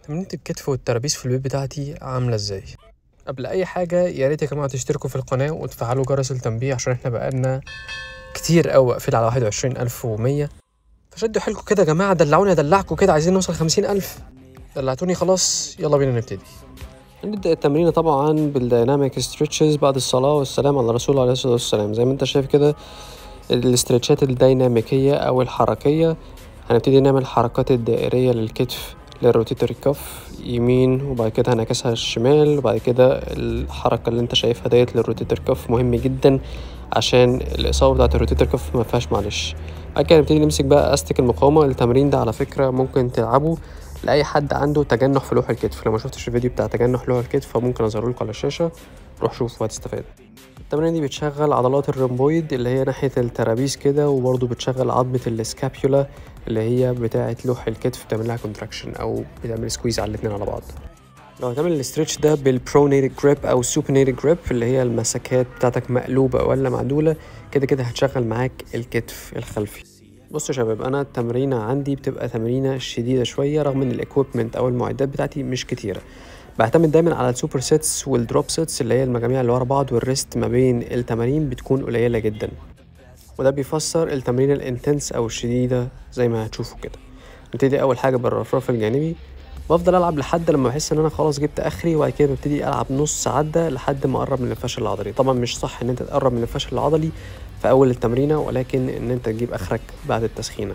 تمرينة الكتف والترابيز في البيت بتاعتي عاملة ازاي قبل اي حاجة يا ريت يا جماعة تشتركوا في القناة وتفعلوا جرس التنبيه عشان احنا بقالنا كتير قوي واقفين على واحد وعشرين ألف ومية فشدوا حيلكوا كده يا جماعة دلعوني ادلعكوا كده عايزين نوصل خمسين ألف دلعتوني خلاص يلا بينا نبتدي نبدأ التمرين طبعا بالديناميك ستريتشز بعد الصلاة والسلام على الرسول عليه الصلاة والسلام زي ما انت شايف كده الاسترتشات الديناميكية أو الحركية هنبتدي نعمل حركات الدائرية للكتف للروتيتوري كف يمين وبعد كده هنعكسها الشمال وبعد كده الحركة اللي انت شايفها ديت للروتيتور كف مهم جدا عشان الإصابة بتاعة الروتيتور كف ما فيهاش معلش بعد كده نبتدي نمسك بقى أستك المقاومة التمرين ده على فكرة ممكن تلعبه لأي حد عنده تجنح في لوح الكتف لو ما شفتش الفيديو بتاع تجنح لوح الكتف فممكن أظهره لكم على الشاشة روح شوف وهتستفاد التمرين دي بتشغل عضلات الرومبويد اللي هي ناحية الترابيز كده وبرضه بتشغل عظمة السكابيولا اللي هي بتاعة لوح الكتف بتعمل لها كونتراكشن أو بتعمل سكويز على الاتنين على بعض لو هتعمل الاسترتش ده بالبرونيتد جريب أو سوبينيتد جريب اللي هي المسكات بتاعتك مقلوبة ولا معدولة كده كده هتشغل معاك الكتف الخلفي بصوا يا شباب انا التمرينه عندي بتبقى تمرينه شديده شويه رغم ان الاكويبمنت او المعدات بتاعتي مش كتيره بعتمد دايما على السوبر سيتس والدروب سيتس اللي هي المجاميع اللي ورا بعض والريست ما بين التمارين بتكون قليله جدا وده بيفسر التمرين الانتنس او الشديده زي ما هتشوفوا كده نبتدي اول حاجه بالرفرف الجانبي بفضل العب لحد لما بحس ان انا خلاص جبت اخري وبعد كده ببتدي العب نص عده لحد ما اقرب من الفشل العضلي طبعا مش صح ان انت تقرب من الفشل العضلي في اول التمرينه ولكن ان انت تجيب اخرك بعد التسخينه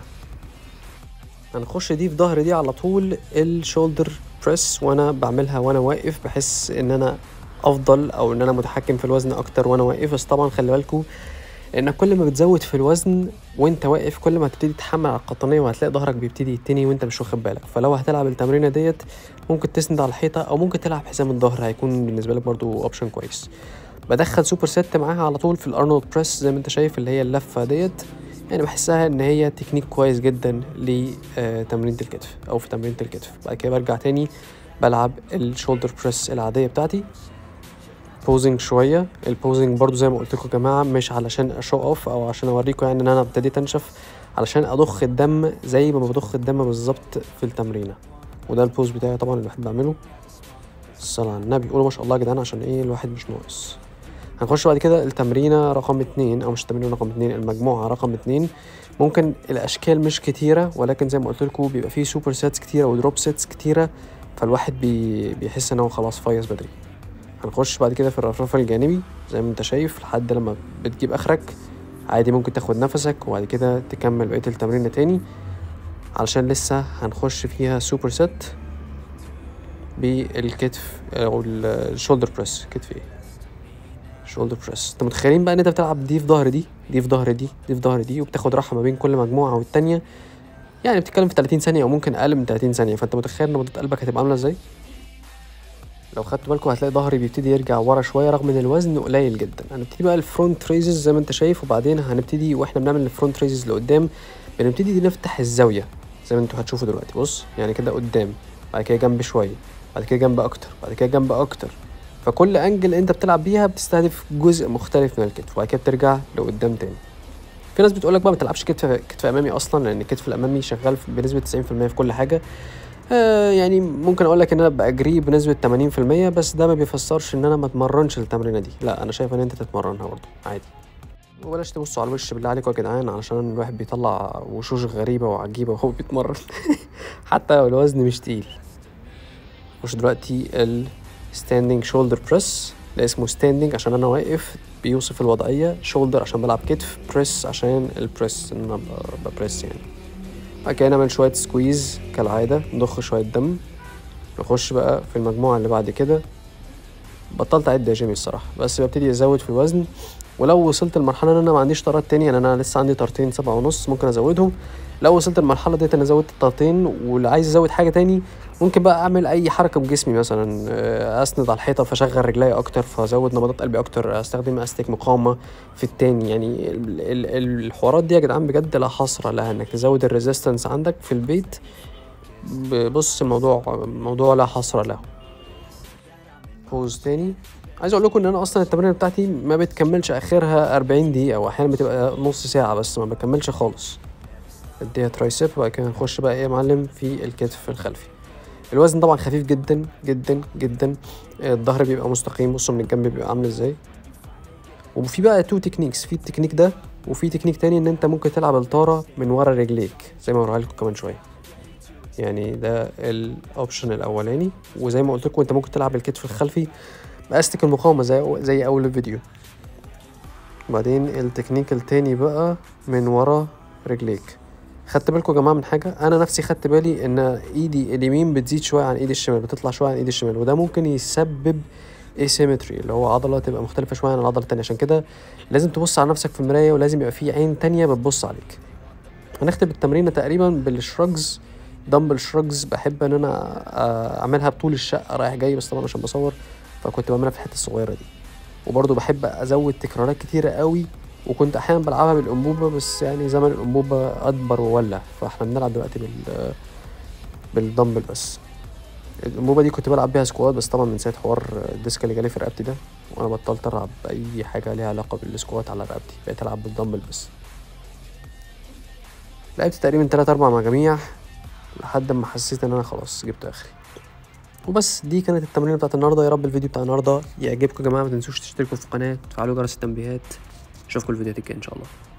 هنخش دي في ظهر دي على طول الشولدر بريس وانا بعملها وانا واقف بحس ان انا افضل او ان انا متحكم في الوزن اكتر وانا واقف بس طبعا خلي بالكوا انك كل ما بتزود في الوزن وانت واقف كل ما هتبتدي تحمل على القطنيه وهتلاقي ظهرك بيبتدي يتني وانت مش واخد بالك فلو هتلعب التمرينه ديت ممكن تسند على الحيطه او ممكن تلعب حزام الظهر هيكون بالنسبه لك برضو اوبشن كويس بدخل سوبر ست معاها على طول في الارنولد بريس زي ما انت شايف اللي هي اللفه ديت يعني بحسها ان هي تكنيك كويس جدا لتمرينة الكتف او في تمرينة الكتف بعد كده برجع تاني بلعب الشولدر بريس العادية بتاعتي بوزنج شوية البوزنج برضو زي ما قلت لكم يا جماعة مش علشان اشو اوف او عشان اوريكم يعني ان انا ابتديت انشف علشان اضخ الدم زي ما بضخ الدم بالظبط في التمرينة وده البوز بتاعي طبعا اللي بحب اعمله الصلاة على النبي قولوا ما شاء الله يا جدعان عشان ايه الواحد مش ناقص هنخش بعد كده التمرينة رقم اتنين أو مش التمرينة رقم اتنين المجموعة رقم اتنين ممكن الأشكال مش كتيرة ولكن زي ما قلت لكم بيبقى فيه سوبر سيتس كتيرة ودروب سيتس كتيرة فالواحد بي بيحس إن هو خلاص فايز بدري هنخش بعد كده في الرفرف الجانبي زي ما انت شايف لحد لما بتجيب آخرك عادي ممكن تاخد نفسك وبعد كده تكمل بقية التمرين تاني علشان لسه هنخش فيها سوبر سيت بالكتف أو الشولدر بريس كتف ايه شولدر بريس انت متخيلين بقى ان انت بتلعب دي في ظهر دي دي في ظهر دي دي في ظهر دي وبتاخد راحه ما بين كل مجموعه والتانيه يعني بتتكلم في 30 ثانيه او ممكن اقل من 30 ثانيه فانت متخيل نبضات قلبك هتبقى عامله ازاي لو خدت بالكم هتلاقي ظهري بيبتدي يرجع ورا شويه رغم ان الوزن قليل جدا هنبتدي بقى الفرونت ريزز زي ما انت شايف وبعدين هنبتدي واحنا بنعمل الفرونت ريزز لقدام بنبتدي نفتح الزاويه زي ما انتوا هتشوفوا دلوقتي بص يعني كده قدام بعد كده جنب شويه بعد كده جنب اكتر بعد كده جنب اكتر فكل انجل انت بتلعب بيها بتستهدف جزء مختلف من الكتف وبعد كده بترجع لقدام تاني في ناس بتقولك بقى ما تلعبش كتف كتف امامي اصلا لان الكتف الامامي شغال بنسبه 90% في كل حاجه آه يعني ممكن اقول لك ان انا باجري بنسبه 80% بس ده ما بيفسرش ان انا ما اتمرنش التمرينه دي لا انا شايف ان انت تتمرنها برضه عادي وبلاش تبصوا على الوش بالله عليكم يا جدعان علشان الواحد بيطلع وشوش غريبه وعجيبه وهو بيتمرن حتى لو الوزن مش تقيل مش دلوقتي ال ستاندنج شولدر بريس ده اسمه ستاندنج عشان انا واقف بيوصف الوضعيه شولدر عشان بلعب كتف بريس عشان البريس ان انا ببريس يعني بعد كده نعمل شويه سكويز كالعاده نضخ شويه دم نخش بقى في المجموعه اللي بعد كده بطلت اعد يا جيمي الصراحه بس ببتدي ازود في الوزن ولو وصلت لمرحله ان انا ما عنديش طارات تاني يعني انا لسه عندي طارتين سبعة ونص ممكن ازودهم لو وصلت المرحله ديت انا زودت الطارتين واللي عايز ازود حاجه تاني ممكن بقى اعمل اي حركه بجسمي مثلا اسند على الحيطه فاشغل رجلي اكتر فازود نبضات قلبي اكتر استخدم استيك مقاومه في التاني يعني الحوارات دي يا جدعان بجد لا حصر لها انك تزود الريزيستنس عندك في البيت بص الموضوع موضوع لا حصر له بوز تاني عايز اقول لكم ان انا اصلا التمرين بتاعتي ما بتكملش اخرها 40 دقيقه واحيانا بتبقى نص ساعه بس ما بكملش خالص اديها ترايسب وبعد كده نخش بقى ايه يا معلم في الكتف الخلفي الوزن طبعا خفيف جدا جدا جدا الظهر بيبقى مستقيم بصوا من الجنب بيبقى عامل ازاي وفي بقى تو تكنيكس في التكنيك ده وفي تكنيك تاني ان انت ممكن تلعب الطاره من ورا رجليك زي ما هوريها لكم كمان شويه يعني ده الاوبشن الاولاني وزي ما قلت لكم انت ممكن تلعب الكتف الخلفي باستك المقاومه زي زي اول الفيديو وبعدين التكنيك التاني بقى من ورا رجليك خدت بالكم يا جماعه من حاجه انا نفسي خدت بالي ان ايدي اليمين بتزيد شويه عن ايدي الشمال بتطلع شويه عن ايدي الشمال وده ممكن يسبب asymmetry اللي هو عضله تبقى مختلفه شويه عن العضله التانية عشان كده لازم تبص على نفسك في المرايه ولازم يبقى في عين تانية بتبص عليك هنختم التمرينه تقريبا بالشرجز دمبل شرجز بحب ان انا اعملها بطول الشقه رايح جاي بس طبعا عشان بصور فكنت بعملها في الحته الصغيره دي وبرضه بحب ازود تكرارات كتيره قوي وكنت احيانا بلعبها بالانبوبه بس يعني زمن الانبوبه اكبر وولع فاحنا بنلعب دلوقتي بال بالدمبل بس الانبوبه دي كنت بلعب بيها سكوات بس طبعا من ساعه حوار الديسك اللي جالي في رقبتي ده وانا بطلت العب اي حاجه ليها علاقه بالسكوات على رقبتي بقيت العب بالدمبل بس لعبت تقريبا تلات اربع مجاميع لحد ما حسيت ان انا خلاص جبت اخري وبس دي كانت التمرين بتاعت النهارده يا رب الفيديو بتاع النهارده يعجبكم يا جماعه ما تنسوش تشتركوا في القناه وتفعلوا جرس التنبيهات اشوفكم الفيديوهات الجايه ان شاء الله